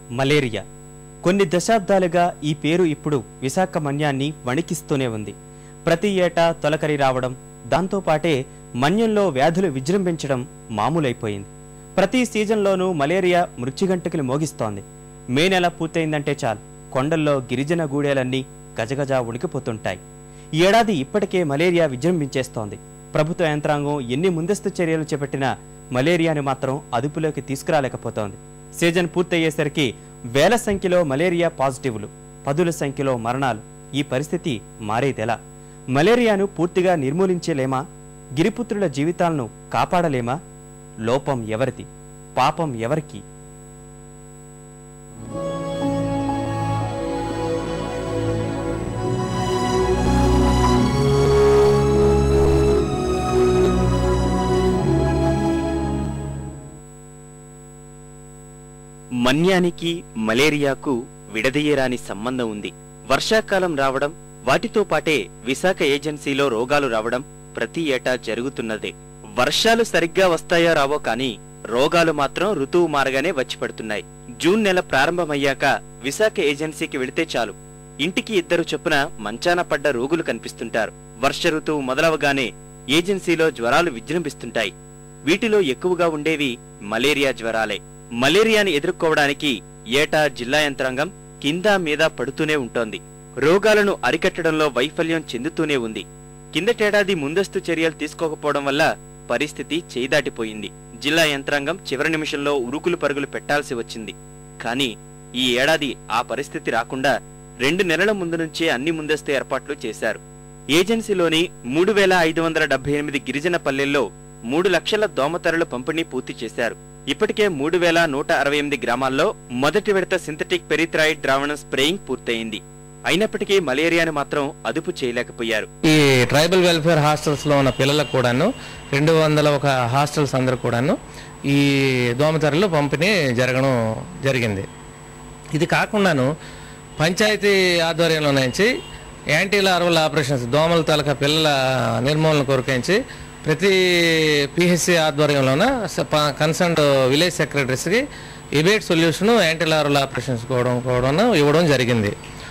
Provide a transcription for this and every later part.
Malaria కొన్ని దశాబ్దాలుగా ఈ పేరు ఇప్పుడు విశాఖ మన్యాన్ని వణికిస్తూనే ఉంది ప్రతి ఏటా తొలకరి రావడం దాంతోపాటే మన్యంలో వ్యాధులు విజృంభించడం మామూలైపోయింది ప్రతి సీజన్లోనూ మలేరియా మృత్యుగంటకులు మోగిస్తోంది మే నెల పూర్తయిందంటే చాలు కొండల్లో గిరిజన గూడేలన్నీ గజగజ ఉణికిపోతుంటాయి ఈ ఏడాది ఇప్పటికే మలేరియా విజృంభించేస్తోంది ప్రభుత్వ యంత్రాంగం ఎన్ని ముందస్తు చర్యలు చేపట్టినా మలేరియాని మాత్రం అదుపులోకి తీసుకురాలేకపోతోంది సీజన్ పూర్తయ్యేసరికి వేల సంఖ్యలో మలేరియా పాజిటివ్లు పదుల సంఖ్యలో మరణాలు ఈ పరిస్థితి మారేదెలా మలేరియాను పూర్తిగా నిర్మూలించలేమా గిరిపుత్రుల జీవితాలను కాపాడలేమా లోపం ఎవరిది పాపం ఎవరికి మన్యానికి మలేరియాకు విడదీయరాని సంబంధం ఉంది వర్షాకాలం రావడం వాటితో పాటే విశాఖ ఏజెన్సీలో రోగాలు రావడం ప్రతి ఏటా జరుగుతున్నదే వర్షాలు సరిగ్గా వస్తాయో రావో కానీ రోగాలు మాత్రం ఋతువు మారగానే వచ్చి పడుతున్నాయి జూన్ నెల ప్రారంభమయ్యాక విశాఖ ఏజెన్సీకి వెళితే చాలు ఇంటికి ఇద్దరు చొప్పున మంచాన పడ్డ రోగులు కనిపిస్తుంటారు వర్ష ఋతువు మొదలవగానే ఏజెన్సీలో జ్వరాలు విజృంభిస్తుంటాయి వీటిలో ఎక్కువగా ఉండేవి మలేరియా జ్వరాలే మలేరియాని ఎదుర్కోవడానికి ఏటా జిల్లా యంత్రాంగం కింద మీద పడుతూనే ఉంటోంది రోగాలను అరికట్టడంలో వైఫల్యం చెందుతూనే ఉంది కిందటేడాది ముందస్తు చర్యలు తీసుకోకపోవడం వల్ల పరిస్థితి చేయిదాటిపోయింది జిల్లా యంత్రాంగం చివరి నిమిషంలో ఉరుకులు పరుగులు పెట్టాల్సి వచ్చింది కానీ ఈ ఏడాది ఆ పరిస్థితి రాకుండా రెండు నెలల ముందు నుంచే అన్ని ముందస్తు ఏర్పాట్లు చేశారు ఏజెన్సీలోని మూడు వేల ఐదు వందల డెబ్బై ఎనిమిది గిరిజన పల్లెల్లో మూడు లక్షల దోమతెరలు పంపిణీ పూర్తి చేశారు ఇప్పటికే మూడు వేల నూట అరవై ఎనిమిది గ్రామాల్లో మొదటి విడత సింథటిక్ పెరిథ్రాయిడ్ ద్రావణం స్ప్రేయింగ్ పూర్తయింది అయినప్పటికీ మలేరియాను మాత్రం అదుపు చేయలేకపోయారు ఈ ట్రైబల్ వెల్ఫేర్ హాస్టల్స్ లో ఉన్న పిల్లలకు కూడాను రెండు వందల ఒక హాస్టల్స్ అందరు కూడాను ఈ దోమతెరలు పంపిణీ జరగడం జరిగింది ఇది కాకుండాను పంచాయతీ ఆధ్వర్యంలో నుంచి యాంటీ లార్వల్ ఆపరేషన్స్ దోమల తాలూకా పిల్లల నిర్మూలన కొరకించి ప్రతి పిహెచ్సి ఆధ్వర్యంలోన కన్సర్న్ విలేజ్ సెక్రటరీస్కి abate solution anti larval operations కూడా కూడా ఇవ్వడం జరిగింది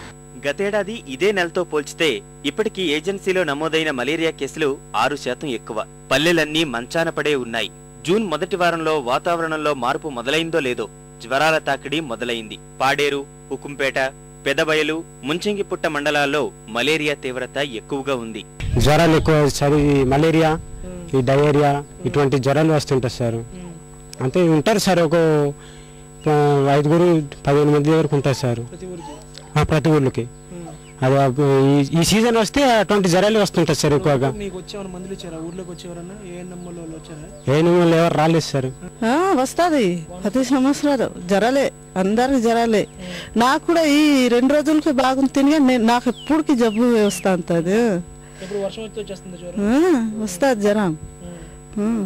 గతేడాది ఇదే నెలతో పోల్చితే ఇప్పటికీ ఏజెన్సీలో నమోదైన మలేరియా కేసులు ఆరు శాతం ఎక్కువ పల్లెలన్నీ మంచాన పడే ఉన్నాయి జూన్ మొదటి వారంలో వాతావరణంలో మార్పు మొదలైందో లేదో జ్వరాల తాకిడి మొదలైంది పాడేరు ఉకుంపేట పెదబయలు ముంచంగిపుట్ట మండలాల్లో మలేరియా తీవ్రత ఎక్కువగా ఉంది జ్వరాలు ఎక్కువ చలి మలేరియా ఈ డయేరియా ఇటువంటి జ్వరాలు వస్తుంటాయి సార్ అంటే ఉంటారు సార్ ఒక ఆ, ఐదుగురు పదిహేను మంది వరకు ఉంటారు సార్ ఆ, ప్రతి ఊర్లకి అది ఆ, ఈ- ఈ సీజన్ వస్తే అటువంటి జ్వరాలు వస్తుంటాయి సార్ ఎక్కువగా మీకు వచ్చేవారు మందులు ఇచ్చారా ఊర్లోకి వచ్చేవారన్నా ఏ నమ్మలో వచ్చారా ఏ నిమ్మలు ఎవరు రాలేదు సార్ ఆ, వస్తాది ప్రతి సంవత్సరాలు జ్వరాలే అందరికి జ్వరాలే నాకు కూడా ఈ రెండు రోజులకి బాగుంటుంది కానీ నేను నాకు ఎప్పుడుకి జబ్బు వస్తా ఉంటుంది ఎప్పుడు వర్షం వచ్చి వచ్చేస్తుంది జ్వరం వస్తుంది జ్వరం ఉమ్.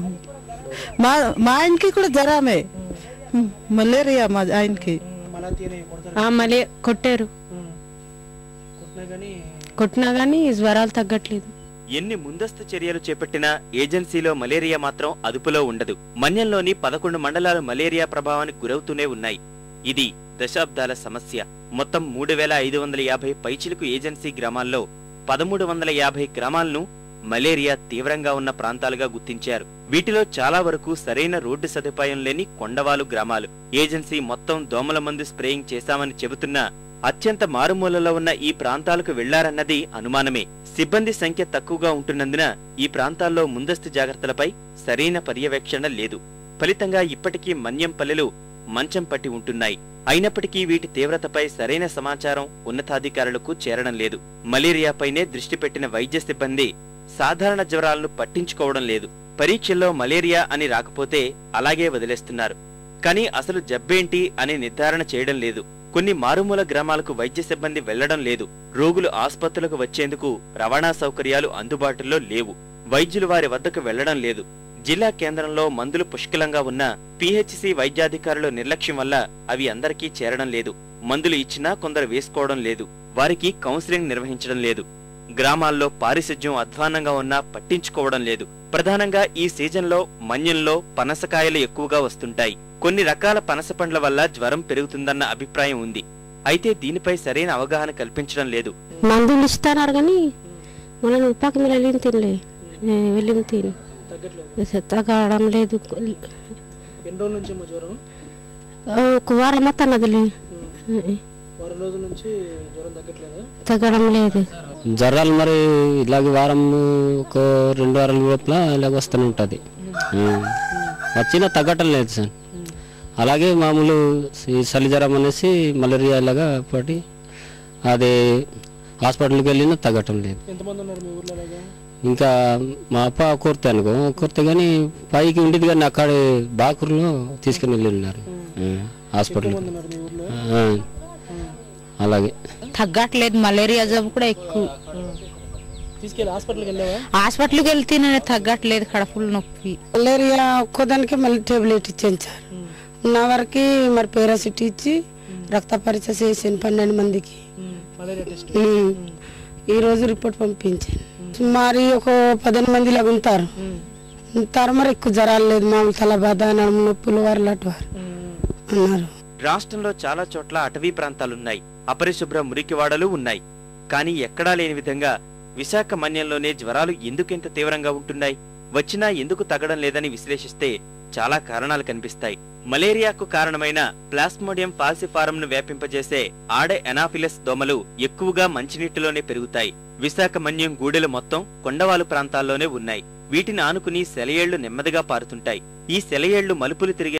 మా మా ఆయనకి కూడా జ్వరమే ఉమ్, మలేరియా మా ఆయనకి మళ్ళా తీయని కొడతారు ఆ మళ్ళీ కొట్టారు ఉమ్. కొట్టినా కానీ కొట్టినా గానీ జ్వరాలు తగ్గట్లేదు ఎన్ని ముందస్తు చర్యలు చేపట్టినా ఏజెన్సీలో మలేరియా మాత్రం అదుపులో ఉండదు మన్యంలోని పదకొండు మండలాలు మలేరియా ప్రభావానికి గురవుతూనే ఉన్నాయి ఇది దశాబ్దాల సమస్య మొత్తం మూడు వేల ఐదు వందల యాభై పైచిలకు ఏజెన్సీ గ్రామాల్లో పదమూడు వందల యాభై గ్రామాలను మలేరియా తీవ్రంగా ఉన్న ప్రాంతాలుగా గుర్తించారు వీటిలో చాలా వరకు సరైన రోడ్డు సదుపాయం లేని కొండవాలు గ్రామాలు ఏజెన్సీ మొత్తం దోమల మందు స్ప్రేయింగ్ చేశామని చెబుతున్నా అత్యంత మారుమూలలో ఉన్న ఈ ప్రాంతాలకు వెళ్లారన్నది అనుమానమే సిబ్బంది సంఖ్య తక్కువగా ఉంటున్నందున ఈ ప్రాంతాల్లో ముందస్తు జాగ్రత్తలపై సరైన పర్యవేక్షణ లేదు ఫలితంగా ఇప్పటికీ మన్యం పల్లెలు మంచం పట్టి ఉంటున్నాయి అయినప్పటికీ వీటి తీవ్రతపై సరైన సమాచారం ఉన్నతాధికారులకు చేరడం లేదు మలేరియాపైనే దృష్టి పెట్టిన వైద్య సిబ్బంది సాధారణ జ్వరాలను పట్టించుకోవడం లేదు పరీక్షల్లో మలేరియా అని రాకపోతే అలాగే వదిలేస్తున్నారు కానీ అసలు జబ్బేంటి అని నిర్ధారణ చేయడం లేదు కొన్ని మారుమూల గ్రామాలకు వైద్య సిబ్బంది వెళ్లడం లేదు రోగులు ఆసుపత్రులకు వచ్చేందుకు రవాణా సౌకర్యాలు అందుబాటులో లేవు వైద్యులు వారి వద్దకు వెళ్లడం లేదు జిల్లా కేంద్రంలో మందులు పుష్కలంగా ఉన్న పిహెచ్సి వైద్యాధికారుల నిర్లక్ష్యం వల్ల అవి అందరికీ చేరడం లేదు మందులు ఇచ్చినా కొందరు వేసుకోవడం లేదు వారికి కౌన్సిలింగ్ నిర్వహించడం లేదు గ్రామాల్లో పారిశుధ్యం అధ్వానంగా ఉన్నా పట్టించుకోవడం లేదు ప్రధానంగా ఈ సీజన్లో మన్యంలో పనసకాయలు ఎక్కువగా వస్తుంటాయి కొన్ని రకాల పనస పండ్ల వల్ల జ్వరం పెరుగుతుందన్న అభిప్రాయం ఉంది అయితే దీనిపై సరైన అవగాహన కల్పించడం లేదు మందులు ఇస్తున్నారు కానీ మనం ఉపాకి మీరు వెళ్ళింది తినలే ఏ, వెళ్ళింది తిని తగ్గట్లేదు తగ్గడం లేదు ఎన్ని రోజుల నుంచి ఏమో జ్వరం ఒక వారం మొత్తం అదిలే వారం రోజుల నుంచి జ్వరం తగ్గట్లేదా తగ్గడం లేదు జ్వరాలు మరి ఇలాగ వారం ఒక రెండు వారాల లోపల ఇలాగ వస్తూనే ఉంటుంది వచ్చినా తగ్గటం లేదు సార్ అలాగే మామూలు ఈ చలి జ్వరం అనేసి మలేరియా ఇలాగా పడి అది హాస్పిటల్కి వెళ్ళినా తగ్గటం లేదు ఎంతమంది ఉన్నారు మీ ఊర్లో అలాగా ఇంకా మా అప్ప కొడితే అనుకో కొడితే కానీ పైకి ఉండేది కానీ అక్కడ బాకూరులో తీసుకుని వెళ్ళి ఉన్నారు హాస్పిటల్కి ఉన్నారు మీ ఊర్లో ఆ, అలాగే తగ్గట్లేదు మలేరియా జబ్బు కూడా ఎక్కువ తీసుకెళ్ళి హాస్పిటల్కి వెళ్ళావా హాస్పిటల్కి వెళ్తేనే తగ్గట్లేదు కడుపులు నొప్పి మలేరియా ఒక్కదానికి మళ్ళీ టాబ్లెట్ ఇచ్చాను సార్ ఉన్న వరకు మరి పేరాసిటీ ఇచ్చి రక్త పరీక్ష చేసాను పన్నెండు మందికి మలేరియా టెస్ట్ ఉమ్. ఈ రోజు రిపోర్ట్ పంపించాను మరి ఒక పదిహేను మంది లాగా ఉంటారు ఉంటారు మరి ఎక్కువ జ్వరాలు లేదు మామూలు తల బాధ నడుము నొప్పులు వారు లాంటి వారు అన్నారు రాష్ట్రంలో చాలా చోట్ల అటవీ ప్రాంతాలున్నాయి అపరిశుభ్ర మురికివాడలు ఉన్నాయి కానీ ఎక్కడా లేని విధంగా విశాఖ మన్యంలోనే జ్వరాలు ఎందుకింత తీవ్రంగా ఉంటున్నాయి వచ్చినా ఎందుకు తగ్గడం లేదని విశ్లేషిస్తే చాలా కారణాలు కనిపిస్తాయి మలేరియాకు కారణమైన ప్లాస్మోడియం ఫాల్సిఫారంను వ్యాపింపజేసే ఆడే ఎనాఫిలస్ దోమలు ఎక్కువగా మంచినీటిలోనే పెరుగుతాయి విశాఖ మన్యం గూడెలు మొత్తం కొండవాలు ప్రాంతాల్లోనే ఉన్నాయి వీటిని ఆనుకుని సెలయేళ్లు నెమ్మదిగా పారుతుంటాయి ఈ సెలయేళ్లు మలుపులు తిరిగే